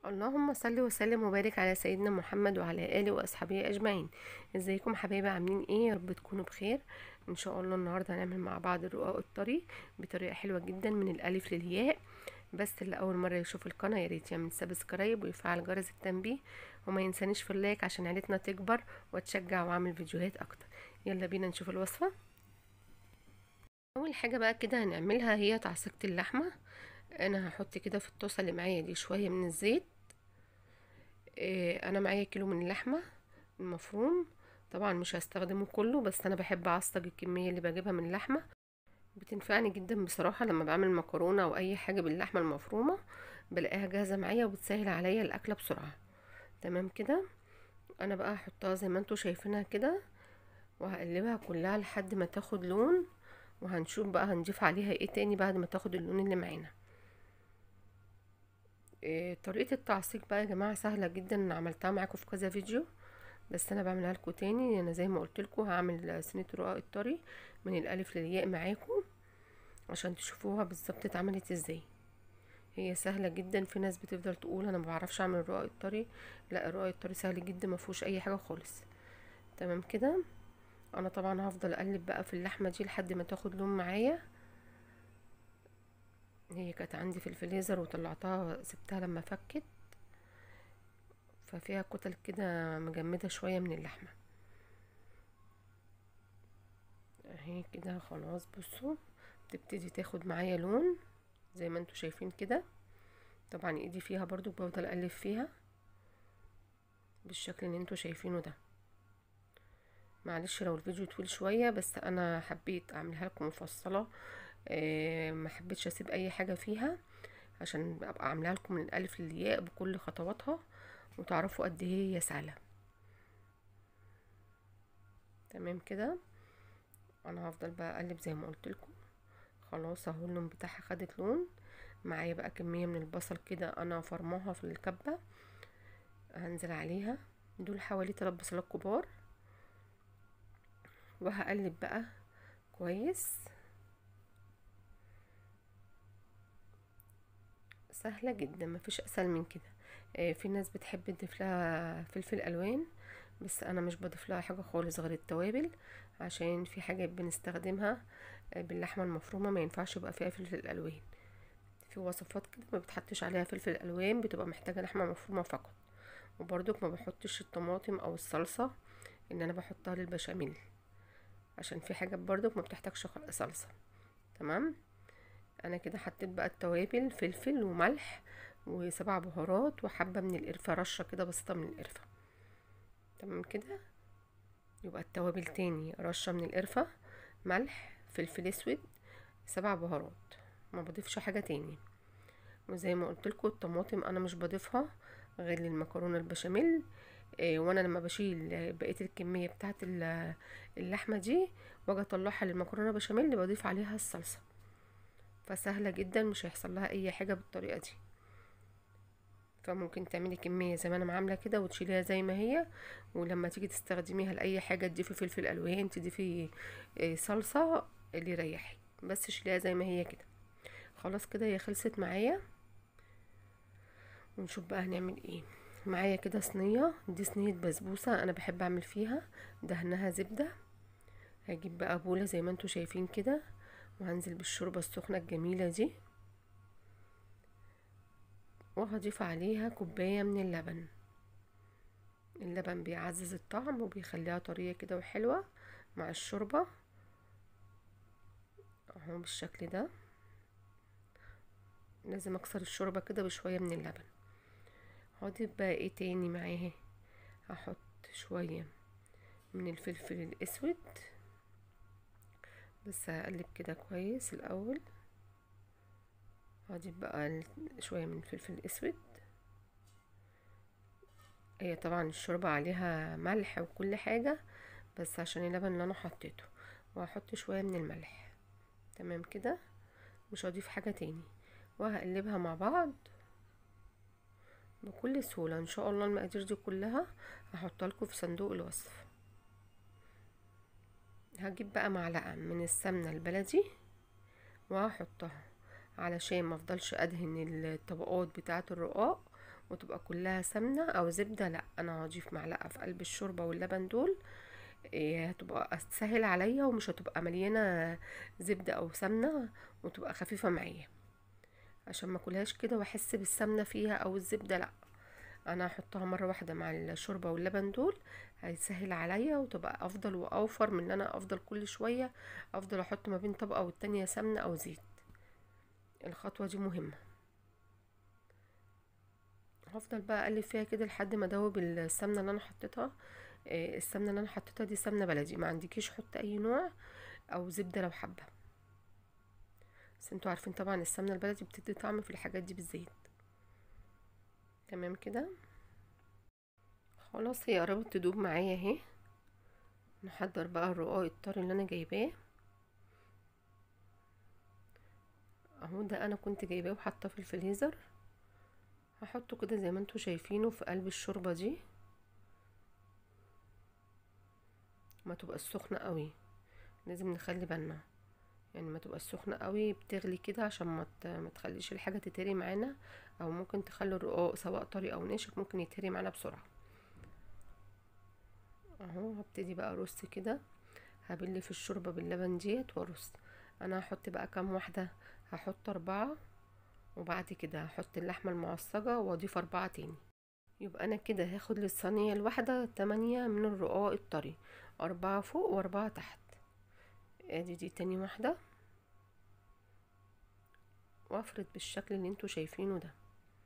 اللهم صل وسلم وبارك على سيدنا محمد وعلى اله واصحابه اجمعين ازيكم حبايبي عاملين ايه يا رب تكونوا بخير ان شاء الله النهارده هنعمل مع بعض الرقاق الطري بطريقه حلوه جدا من الالف للياء بس اللي اول مره يشوف القناه يا ريت يعمل سبسكرايب ويفعل جرس التنبيه وما ينسانيش في اللايك عشان عيلتنا تكبر وتشجع واعمل فيديوهات اكتر يلا بينا نشوف الوصفه اول حاجه بقى كده هنعملها هي تعصيقه اللحمه انا هحط كده في الطاسه اللي معايا دي شويه من الزيت إيه انا معايا كيلو من اللحمه المفروم طبعا مش هستخدمه كله بس انا بحب اعصج الكميه اللي بجيبها من اللحمه بتنفعني جدا بصراحه لما بعمل مكرونه او اي حاجه باللحمه المفرومه بلاقيها جاهزه معايا وبتسهل عليا الاكله بسرعه تمام كده انا بقى هحطها زي ما انتوا شايفينها كده وهقلبها كلها لحد ما تاخد لون وهنشوف بقى هنضيف عليها ايه تاني بعد ما تاخد اللون اللي معانا إيه طريقة التعصيق بقى يا جماعة سهلة جدا عملتها معاكم في كذا فيديو بس انا بعملها لكم تاني انا زي ما قلت لكم هعمل صينية رقاق الطري من الالف للياء معاكم عشان تشوفوها بالظبط اتعملت ازاي هي سهلة جدا في ناس بتفضل تقول انا ما بعرفش اعمل الرقاق الطري لا الرقاق الطري سهل جدا ما فيهوش اي حاجة خالص تمام كده انا طبعا هفضل اقلب بقى في اللحمة دي لحد ما تاخد لون معايا هي كانت عندي في الفريزر وطلعتها سبتها لما فكت ففيها كتل كده مجمدة شوية من اللحمة اهي كده خلاص بصوا بتبتدي تاخد معايا لون زي ما انتوا شايفين كده طبعا ايدي فيها برضو بفضل اقلب فيها بالشكل اللي انتوا شايفينه ده معلش لو الفيديو طويل شوية بس انا حبيت اعملها لكم مفصلة آه ما حبيتش اسيب اي حاجه فيها عشان ابقى عاملاها لكم من الالف للياء بكل خطواتها وتعرفوا قد ايه هي سهله تمام كده انا هفضل بقى اقلب زي ما قلت لكم خلاص اهو اللون بتاعها خدت لون معايا بقى كميه من البصل كده انا فرماها في الكبه هنزل عليها دول حوالي 3 بصلات كبار وهقلب بقى كويس سهله جدا مفيش اسهل من كده آه في ناس بتحب تضيف لها فلفل الوان بس انا مش بضيف لها حاجه خالص غير التوابل عشان في حاجات بنستخدمها آه باللحمه المفرومه ما ينفعش يبقى فيها فلفل الوان في وصفات كده ما بتحطش عليها فلفل الوان بتبقى محتاجه لحمه مفرومه فقط وبرضك ما بحطش الطماطم او الصلصه ان انا بحطها للبشاميل عشان في حاجات برضك ما بتحتاجش صلصه تمام انا كده حطيت بقى التوابل فلفل وملح وسبع بهارات وحبه من القرفه رشه كده بسيطه من القرفه تمام كده يبقى التوابل تاني رشه من القرفه ملح فلفل اسود سبع بهارات ما بضيفش حاجه تاني وزي ما قلت لكم الطماطم انا مش بضيفها غير للمكرونه البشاميل إيه وانا لما بشيل بقيه الكميه بتاعه اللحمه دي واجي اطلعها للمكرونه بشاميل بضيف عليها الصلصه فسهله جدا مش هيحصل لها اي حاجه بالطريقه دي فممكن تعملي كميه زي ما انا عامله كده وتشيليها زي ما هي ولما تيجي تستخدميها لاي حاجه تضيفي فلفل الوان تضيفي صلصه اللي يريحك بس شيليها زي ما هي كده خلاص كده هي خلصت معايا ونشوف بقى هنعمل ايه معايا كده صينيه دي صينيه بسبوسه انا بحب اعمل فيها دهنها زبده هجيب بقى بوله زي ما انتوا شايفين كده وهنزل بالشوربة السخنة الجميلة دي وهضيف عليها كوباية من اللبن اللبن بيعزز الطعم وبيخليها طرية كده وحلوة مع الشوربة اهو بالشكل ده لازم اكسر الشوربة كده بشوية من اللبن هضيف بقى ايه تاني معاها هحط شوية من الفلفل الاسود بس هقلب كده كويس الاول هضيف بقى شويه من الفلفل الاسود هي طبعا الشوربه عليها ملح وكل حاجه بس عشان اللبن اللي انا حطيته وهحط شويه من الملح تمام كده مش هضيف حاجه تاني وهقلبها مع بعض بكل سهوله ان شاء الله المقادير دي كلها هحطها لكم في صندوق الوصف هجيب بقى معلقة من السمنة البلدي وهحطها علشان ما افضلش ادهن الطبقات بتاعة الرقاق وتبقى كلها سمنة او زبدة لا انا هضيف معلقة في قلب الشوربة واللبن دول إيه هتبقى تسهل عليا ومش هتبقى مليانة زبدة او سمنة وتبقى خفيفة معايا عشان ما اكلهاش كده واحس بالسمنة فيها او الزبدة لا انا هحطها مرة واحدة مع الشوربة واللبن دول هيسهل عليا وتبقى افضل واوفر من ان انا افضل كل شوية افضل احط ما بين طبقة والتانية سمنة او زيت الخطوة دي مهمة هفضل بقى اقلب فيها كده لحد ما ادوب السمنة اللي انا حطيتها آه، السمنة اللي انا حطيتها دي سمنة بلدي ما عندكيش حط اي نوع او زبدة لو حابة بس انتوا عارفين طبعا السمنة البلدي بتدي طعم في الحاجات دي بالزيت تمام كده خلاص هي قربت تدوب معايا اهي نحضر بقى الرقاق الطري اللي انا جايباه اهو ده انا كنت جايباه وحاطاه في الفريزر هحطه كده زي ما انتوا شايفينه في قلب الشوربه دي ما تبقى سخنه قوي لازم نخلي بالنا يعني ما تبقى سخنه قوي بتغلي كده عشان ما ت- ما تخليش الحاجه تتهري معانا او ممكن تخلي الرقاق سواء طري او ناشف ممكن يتهري معانا بسرعه اهو هبتدي بقى ارص كده هبل في الشوربه باللبن ديت وارص انا هحط بقى كام واحده هحط اربعه وبعد كده هحط اللحمه المعصجه واضيف اربعه تاني يبقى انا كده هاخد للصينيه الواحده تمانية من الرقاق الطري اربعه فوق واربعه تحت ادي دي تاني واحده وافرد بالشكل اللي انتوا شايفينه ده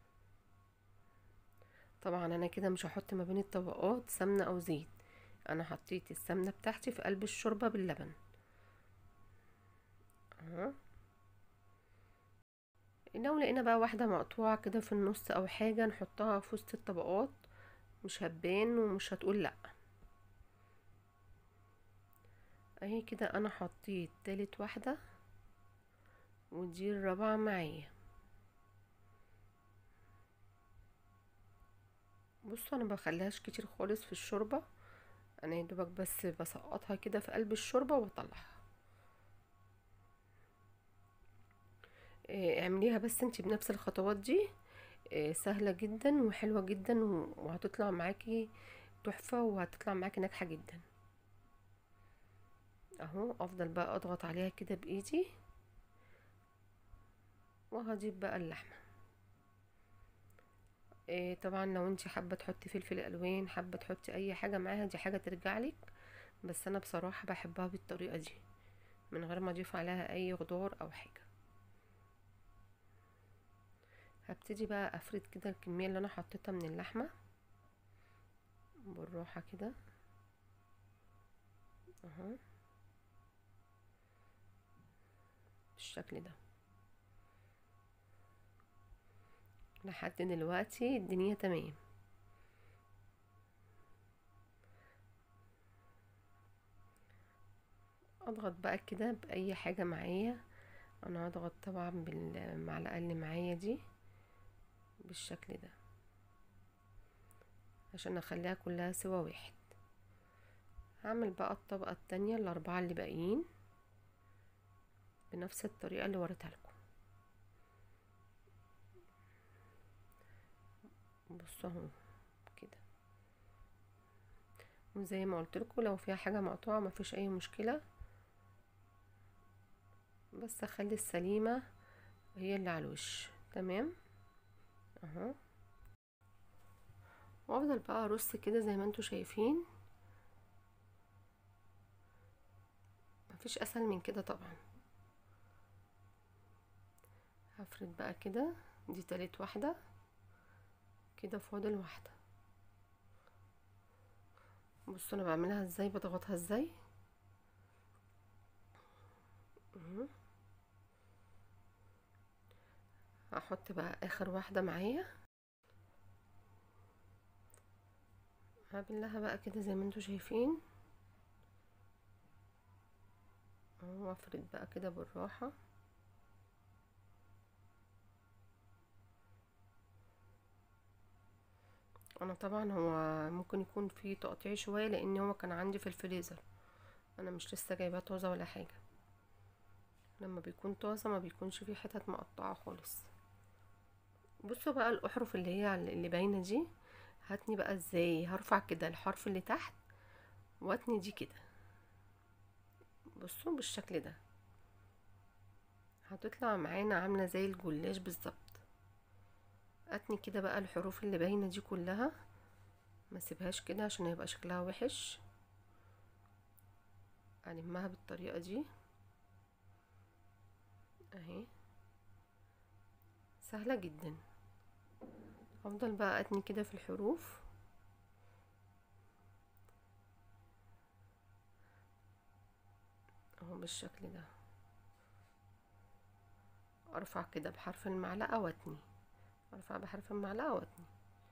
طبعا انا كده مش هحط ما بين الطبقات سمنه او زيت انا حطيت السمنه بتاعتي في قلب الشوربه باللبن اهو لو لقينا بقى واحده مقطوعه كده في النص او حاجه نحطها في وسط الطبقات مش هتبان ومش هتقول لا اهي كده انا حطيت تالت واحده ودي الرابعه معايا بصوا انا بخليهاش كتير خالص في الشوربه انا يا دوبك بس بسقطها كده في قلب الشوربه واطلعها إيه، اعمليها بس انتي بنفس الخطوات دي إيه، سهله جدا وحلوه جدا و- وهتطلع معاكي تحفه وهتطلع معاكي ناجحه جدا اهو افضل بقى اضغط عليها كده بايدي وهضيف بقى اللحمه إيه طبعا لو انتي حابه تحطي فلفل الوان حابه تحطي اي حاجه معاها دي حاجه ترجعلك بس انا بصراحه بحبها بالطريقه دي من غير ما اضيف عليها اي خضار او حاجه هبتدي بقى افرد كده الكميه اللي انا حطيتها من اللحمه بالراحه كده اهو بالشكل ده لحد دلوقتي الدنيا تمام اضغط بقى كده باي حاجه معايا انا هضغط طبعا بالمعلقه اللي معايا دي بالشكل ده عشان اخليها كلها سوا واحد هعمل بقى الطبقه التانية الاربعه اللي باقيين بنفس الطريقه اللي وريتها لكم بصوا اهو كده وزي ما قلت لكم لو فيها حاجه مقطوعه مفيش اي مشكله بس اخلي السليمه هي اللي على الوش تمام اهو وافضل بقى ارص كده زي ما انتوا شايفين مفيش اسهل من كده طبعا هفرد بقى كده دي تالت واحده كده فاضل واحده بصوا انا بعملها ازاي بضغطها ازاي اهو. هحط بقى اخر واحده معايا هبلها بقى كده زي ما انتوا شايفين اهو افرد بقى كده بالراحه انا طبعا هو ممكن يكون فيه تقطيع شويه لان هو كان عندي في الفريزر انا مش لسه جايباه طازه ولا حاجه لما بيكون طازه ما بيكونش فيه حتت مقطعه خالص بصوا بقى الاحرف اللي هي اللي باينه دي هاتني بقى ازاي هرفع كده الحرف اللي تحت واتني دي كده بصوا بالشكل ده هتطلع معانا عامله زي الجلاش بالظبط اتني كده بقى الحروف اللي باينه دي كلها ما سيبهاش كده عشان يبقى شكلها وحش المها بالطريقه دي اهي سهله جدا افضل بقى اتني كده في الحروف اهو بالشكل ده ارفع كده بحرف المعلقه واتني ارفع بحرف المعلقه واتني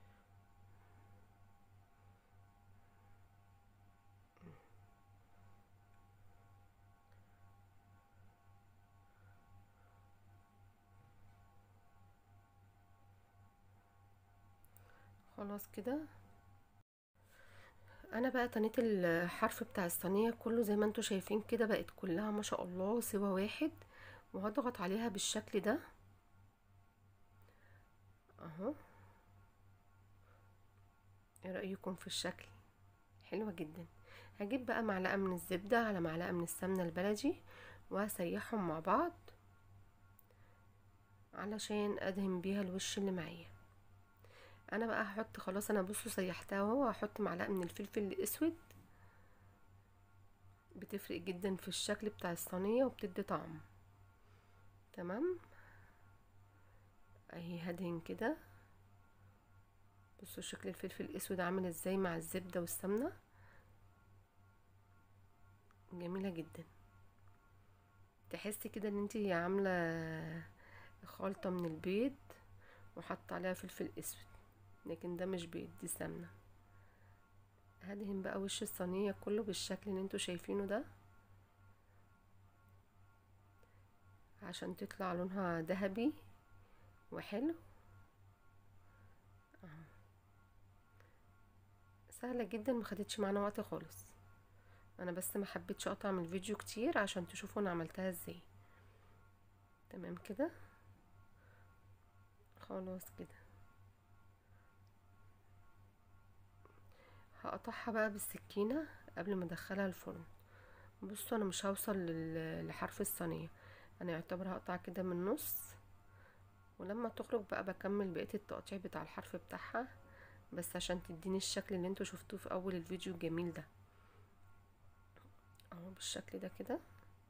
خلاص كده انا بقى تنيت الحرف بتاع الصينيه كله زي ما انتوا شايفين كده بقت كلها ما شاء الله سوا واحد وهضغط عليها بالشكل ده اهو ايه رايكم في الشكل حلوه جدا هجيب بقى معلقه من الزبده على معلقه من السمنه البلدي وهسيحهم مع بعض علشان ادهن بيها الوش اللي معايا انا بقى هحط خلاص انا بصوا سيحتها اهو هحط معلقه من الفلفل الاسود بتفرق جدا في الشكل بتاع الصينيه وبتدي طعم تمام اهي هدهن كده بصوا شكل الفلفل الاسود عامل ازاي مع الزبده والسمنه جميله جدا تحسي كده ان انتي عامله خلطه من البيض وحط عليها فلفل اسود لكن ده مش بيض دي سمنه هدهن بقى وش الصينيه كله بالشكل اللي انتوا شايفينه ده عشان تطلع لونها ذهبي وحلو سهله جدا ما خدتش معانا وقت خالص انا بس ما حبيتش اقطع من الفيديو كتير عشان تشوفوا انا عملتها ازاي تمام كده خلاص كده هقطعها بقى بالسكينه قبل ما ادخلها الفرن بصوا انا مش هوصل لحرف الصينيه انا يعتبر هقطع كده من النص ولما تخرج بقى بكمل بقيه التقطيع بتاع الحرف بتاعها بس عشان تديني الشكل اللي انتوا شفتوه في اول الفيديو الجميل ده اهو بالشكل ده كده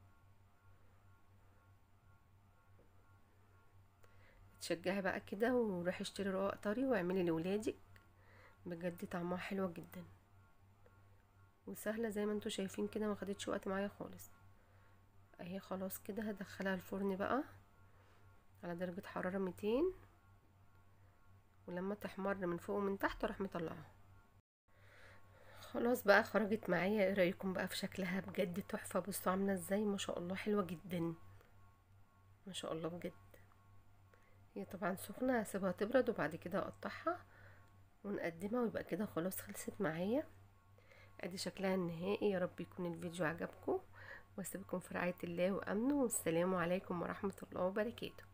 تشجعي بقى كده وروحي اشتري رقاق طري واعملي لولادك بجد طعمها حلوة جدا وسهلة زي ما انتوا شايفين كده ما خدتش وقت معايا خالص اهي خلاص كده هدخلها الفرن بقى على درجة حرارة ميتين ولما تحمر من فوق ومن تحت اروح مطلعها خلاص بقى خرجت معايا ايه رايكم بقى في شكلها بجد تحفه بصوا عامله ازاي ما شاء الله حلوه جدا ما شاء الله بجد هي طبعا سخنه هسيبها تبرد وبعد كده اقطعها ونقدمها ويبقى كده خلاص خلصت معايا ادي شكلها النهائي يا رب يكون الفيديو عجبكم واسيبكم في رعايه الله وامنه والسلام عليكم ورحمه الله وبركاته